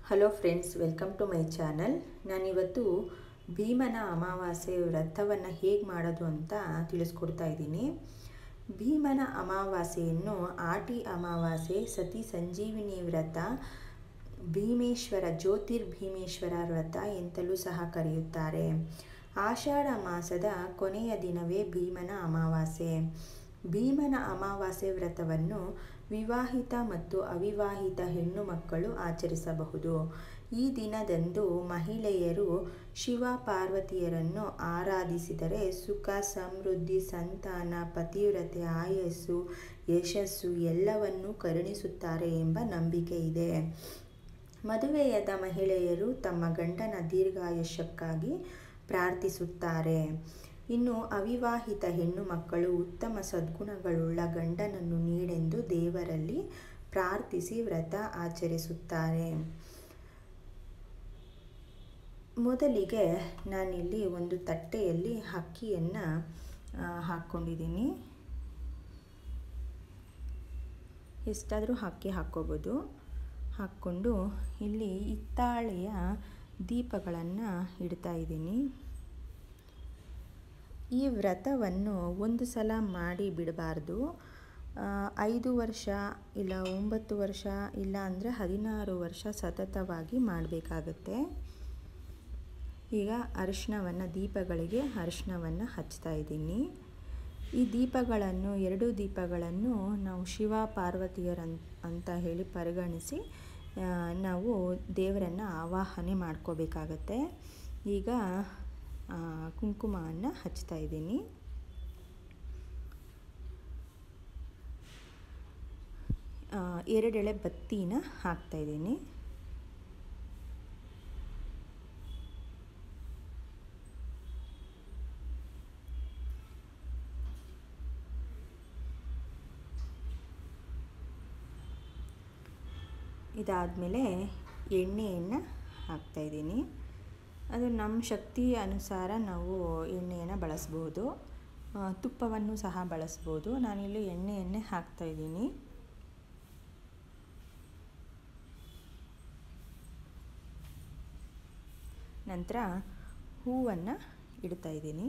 hello friends welcome to my channel ನಾನಿವತ್ತು ಭೀಮನ ಅಮಾವಾಸ್ಯೆ ವ್ರತವನ್ನು ಹೇಗೆ ಮಾಡೋದು ಅಂತ ತಿಳಿಸ್ಕೊಡ್ತಾ ಇದ್ದೀನಿ ಭೀಮನ ಅಮಾವಾಸ್ಯೆಯನ್ನು ಆಟಿ ಅಮಾವಾಸ್ಯೆ ಸತಿ ಸಂಜೀವಿನಿ ವ್ರತ ಭೀಮೇಶ್ವರ ಜ್ಯೋತಿರ್ಭೀಮೇಶ್ವರ ವ್ರತ ಎಂತಲೂ ಸಹ ಕರೆಯುತ್ತಾರೆ ಆಷಾಢ ಮಾಸದ ಕೊನೆಯ ದಿನವೇ ಭೀಮನ ಅಮಾವಾಸ್ಯೆ ಭೀಮನ ಅಮಾವಾಸ್ಯೆ ವ್ರತವನ್ನು ವಿವಾಹಿತ ಮತ್ತು ಅವಿವಾಹಿತ ಹೆಣ್ಣು ಮಕ್ಕಳು ಆಚರಿಸಬಹುದು ಈ ದಿನದಂದು ಮಹಿಳೆಯರು ಶಿವ ಪಾರ್ವತಿಯರನ್ನು ಆರಾಧಿಸಿದರೆ ಸುಖ ಸಮೃದ್ಧಿ ಸಂತಾನ ಪತಿವ್ರತೆ ಆಯಸ್ಸು ಯಶಸ್ಸು ಎಲ್ಲವನ್ನೂ ಕರುಣಿಸುತ್ತಾರೆ ಎಂಬ ನಂಬಿಕೆ ಇದೆ ಮದುವೆಯಾದ ಮಹಿಳೆಯರು ತಮ್ಮ ಗಂಡನ ದೀರ್ಘಾಯುಷ್ಯಕ್ಕಾಗಿ ಪ್ರಾರ್ಥಿಸುತ್ತಾರೆ ಇನ್ನು ಅವಿವಾಹಿತ ಹೆಣ್ಣು ಮಕ್ಕಳು ಉತ್ತಮ ಸದ್ಗುಣಗಳುಳ್ಳ ಗಂಡನನ್ನು ನೀಡೆಂದು ದೇವರಲ್ಲಿ ಪ್ರಾರ್ಥಿಸಿ ವ್ರತ ಆಚರಿಸುತ್ತಾರೆ ಮೊದಲಿಗೆ ನಾನಿಲ್ಲಿ ಒಂದು ತಟ್ಟೆಯಲ್ಲಿ ಅಕ್ಕಿಯನ್ನು ಹಾಕ್ಕೊಂಡಿದ್ದೀನಿ ಎಷ್ಟಾದರೂ ಅಕ್ಕಿ ಹಾಕ್ಕೋಬೋದು ಹಾಕ್ಕೊಂಡು ಇಲ್ಲಿ ಹಿತ್ತಾಳೆಯ ದೀಪಗಳನ್ನು ಇಡ್ತಾ ಇದ್ದೀನಿ ಈ ವ್ರತವನ್ನು ಒಂದು ಸಲ ಮಾಡಿ ಬಿಡಬಾರ್ದು ಐದು ವರ್ಷ ಇಲ್ಲ ಒಂಬತ್ತು ವರ್ಷ ಇಲ್ಲ ಅಂದರೆ ಹದಿನಾರು ವರ್ಷ ಸತತವಾಗಿ ಮಾಡಬೇಕಾಗತ್ತೆ ಈಗ ಅರಿಶಿಣವನ್ನು ದೀಪಗಳಿಗೆ ಅರಿಶಿಣವನ್ನು ಹಚ್ತಾ ಇದ್ದೀನಿ ಈ ದೀಪಗಳನ್ನು ಎರಡು ದೀಪಗಳನ್ನು ನಾವು ಶಿವ ಪಾರ್ವತಿಯರನ್ ಅಂತ ಹೇಳಿ ಪರಿಗಣಿಸಿ ನಾವು ದೇವರನ್ನು ಆವಾಹನೆ ಮಾಡ್ಕೋಬೇಕಾಗತ್ತೆ ಈಗ ಕುಂಕುಮವನ್ನು ಹಚ್ತಾ ಇದ್ದೀನಿ ಎರಡೆಳೆ ಬತ್ತಿನ ಹಾಕ್ತಾ ಇದ್ದೀನಿ ಇದಾದಮೇಲೆ ಎಣ್ಣೆಯನ್ನು ಹಾಕ್ತಾಯಿದ್ದೀನಿ ಅದು ನಮ್ಮ ಶಕ್ತಿ ಅನುಸಾರ ನಾವು ಎಣ್ಣೆಯನ್ನು ಬಳಸ್ಬೋದು ತುಪ್ಪವನ್ನು ಸಹ ಬಳಸ್ಬೋದು ನಾನಿಲ್ಲಿ ಎಣ್ಣೆಯನ್ನೇ ಹಾಕ್ತಾಯಿದ್ದೀನಿ ನಂತರ ಹೂವನ್ನು ಇಡ್ತಾ ಇದ್ದೀನಿ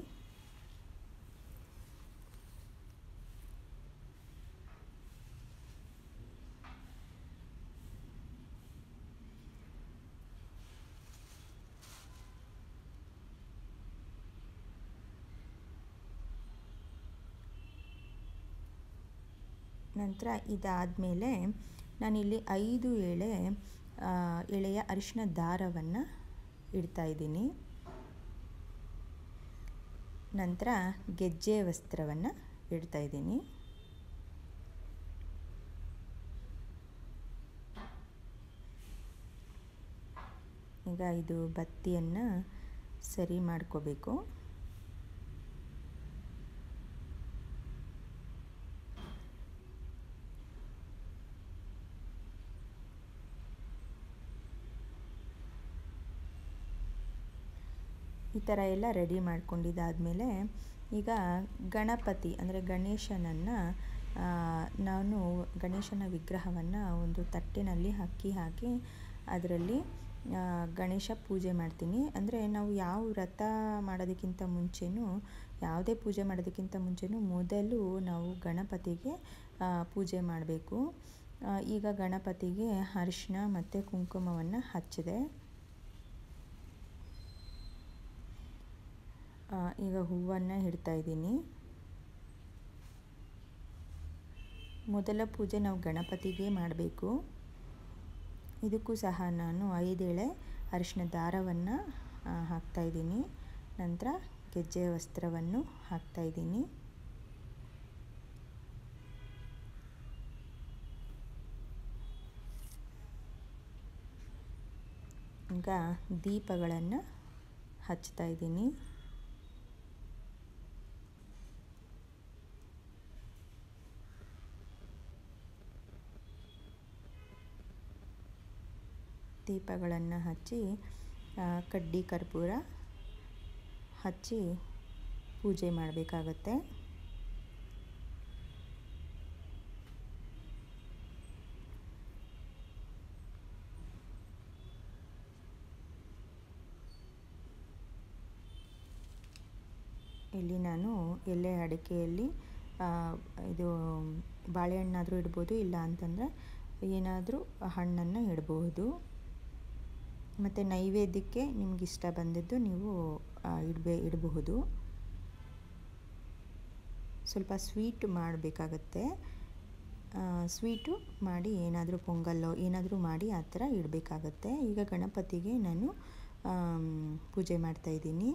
ನಂತರ ಇದಾದಮೇಲೆ ನಾನಿಲ್ಲಿ ಐದು ಎಳೆ ಎಳೆಯ ಅರಿಶಿನ ದಾರವನ್ನು ಇಡ್ತಾ ಇದ್ದೀನಿ ನಂತರ ಗೆಜ್ಜೆ ವಸ್ತ್ರವನ್ನು ಇಡ್ತಾ ಇದ್ದೀನಿ ಈಗ ಇದು ಬತ್ತಿಯನ್ನು ಸರಿ ಮಾಡ್ಕೋಬೇಕು ಈ ಥರ ಎಲ್ಲ ರೆಡಿ ಮಾಡ್ಕೊಂಡಿದ್ದಾದಮೇಲೆ ಈಗ ಗಣಪತಿ ಅಂದರೆ ಗಣೇಶನನ್ನು ನಾನು ಗಣೇಶನ ವಿಗ್ರಹವನ್ನು ಒಂದು ತಟ್ಟೆನಲ್ಲಿ ಅಕ್ಕಿ ಹಾಕಿ ಅದರಲ್ಲಿ ಗಣೇಶ ಪೂಜೆ ಮಾಡ್ತೀನಿ ಅಂದರೆ ನಾವು ಯಾವ ವ್ರತ ಮಾಡೋದಕ್ಕಿಂತ ಮುಂಚೆನೂ ಯಾವುದೇ ಪೂಜೆ ಮಾಡೋದಕ್ಕಿಂತ ಮುಂಚೆನೂ ಮೊದಲು ನಾವು ಗಣಪತಿಗೆ ಪೂಜೆ ಮಾಡಬೇಕು ಈಗ ಗಣಪತಿಗೆ ಅರಿಶಿನ ಮತ್ತು ಕುಂಕುಮವನ್ನು ಹಚ್ಚಿದೆ ಈಗ ಹೂವನ್ನು ಇಡ್ತಾ ಇದ್ದೀನಿ ಮೊದಲ ಪೂಜೆ ನಾವು ಗಣಪತಿಗೆ ಮಾಡಬೇಕು ಇದಕ್ಕೂ ಸಹ ನಾನು ಐದೇಳೆ ಅರಿಶಿನ ದಾರವನ್ನು ಹಾಕ್ತಾಯಿದ್ದೀನಿ ನಂತರ ಗೆಜ್ಜೆ ವಸ್ತ್ರವನ್ನು ಹಾಕ್ತಾಯಿದ್ದೀನಿ ಈಗ ದೀಪಗಳನ್ನು ಹಚ್ತಾ ಇದ್ದೀನಿ ದೀಪಗಳನ್ನು ಹಚ್ಚಿ ಕಡ್ಡಿ ಕರ್ಪೂರ ಹಚ್ಚಿ ಪೂಜೆ ಮಾಡಬೇಕಾಗತ್ತೆ ಇಲ್ಲಿ ನಾನು ಎಲೆ ಅಡಿಕೆಯಲ್ಲಿ ಇದು ಬಾಳೆಹಣ್ಣಾದರೂ ಇಡ್ಬೋದು ಇಲ್ಲ ಅಂತಂದರೆ ಏನಾದರೂ ಹಣ್ಣನ್ನು ಇಡಬಹುದು ಮತ್ತು ನೈವೇದ್ಯಕ್ಕೆ ನಿಮ್ಗೆ ಇಷ್ಟ ಬಂದಿದ್ದು ನೀವು ಇಡಬೇ ಇಡಬಹುದು ಸ್ವಲ್ಪ ಸ್ವೀಟ್ ಮಾಡಬೇಕಾಗತ್ತೆ ಸ್ವೀಟು ಮಾಡಿ ಏನಾದರೂ ಪೊಂಗಲ್ಲೋ ಏನಾದರೂ ಮಾಡಿ ಆ ಥರ ಇಡಬೇಕಾಗತ್ತೆ ಈಗ ಗಣಪತಿಗೆ ನಾನು ಪೂಜೆ ಮಾಡ್ತಾಯಿದ್ದೀನಿ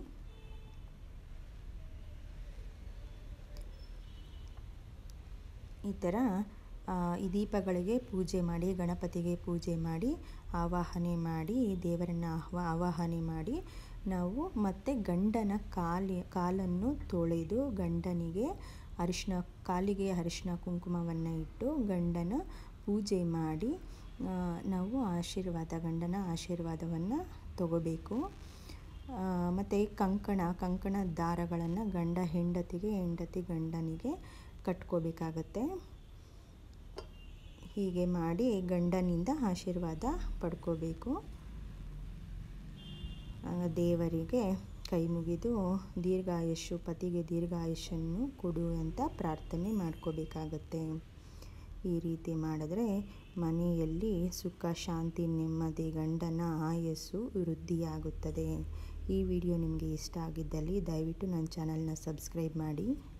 ಈ ಥರ ಈ ದೀಪಗಳಿಗೆ ಪೂಜೆ ಮಾಡಿ ಗಣಪತಿಗೆ ಪೂಜೆ ಮಾಡಿ ಆವಾಹನೆ ಮಾಡಿ ದೇವರನ್ನು ಆಹ್ವಾ ಆವಾಹನೆ ಮಾಡಿ ನಾವು ಮತ್ತೆ ಗಂಡನ ಕಾಲಿ ಕಾಲನ್ನು ತೊಳೆದು ಗಂಡನಿಗೆ ಅರಿಶಿನ ಕಾಲಿಗೆ ಅರಿಶಿನ ಕುಂಕುಮವನ್ನು ಇಟ್ಟು ಗಂಡನ ಪೂಜೆ ಮಾಡಿ ನಾವು ಆಶೀರ್ವಾದ ಗಂಡನ ಆಶೀರ್ವಾದವನ್ನು ತಗೋಬೇಕು ಮತ್ತು ಕಂಕಣ ಕಂಕಣ ದಾರಗಳನ್ನು ಗಂಡ ಹೆಂಡತಿಗೆ ಹೆಂಡತಿ ಗಂಡನಿಗೆ ಕಟ್ಕೋಬೇಕಾಗತ್ತೆ ಹೀಗೆ ಮಾಡಿ ಗಂಡನಿಂದ ಆಶೀರ್ವಾದ ಪಡ್ಕೋಬೇಕು ದೇವರಿಗೆ ಕೈ ಮುಗಿದು ದೀರ್ಘಾಯುಷ್ಯು ಪತಿಗೆ ದೀರ್ಘಾಯುಷ್ಯನ್ನು ಕೊಡು ಅಂತ ಪ್ರಾರ್ಥನೆ ಮಾಡ್ಕೋಬೇಕಾಗತ್ತೆ ಈ ರೀತಿ ಮಾಡಿದ್ರೆ ಮನೆಯಲ್ಲಿ ಸುಖ ಶಾಂತಿ ನೆಮ್ಮದಿ ಗಂಡನ ಆಯಸ್ಸು ವೃದ್ಧಿಯಾಗುತ್ತದೆ ಈ ವಿಡಿಯೋ ನಿಮಗೆ ಇಷ್ಟ ಆಗಿದ್ದಲ್ಲಿ ದಯವಿಟ್ಟು ನನ್ನ ಚಾನಲ್ನ ಸಬ್ಸ್ಕ್ರೈಬ್ ಮಾಡಿ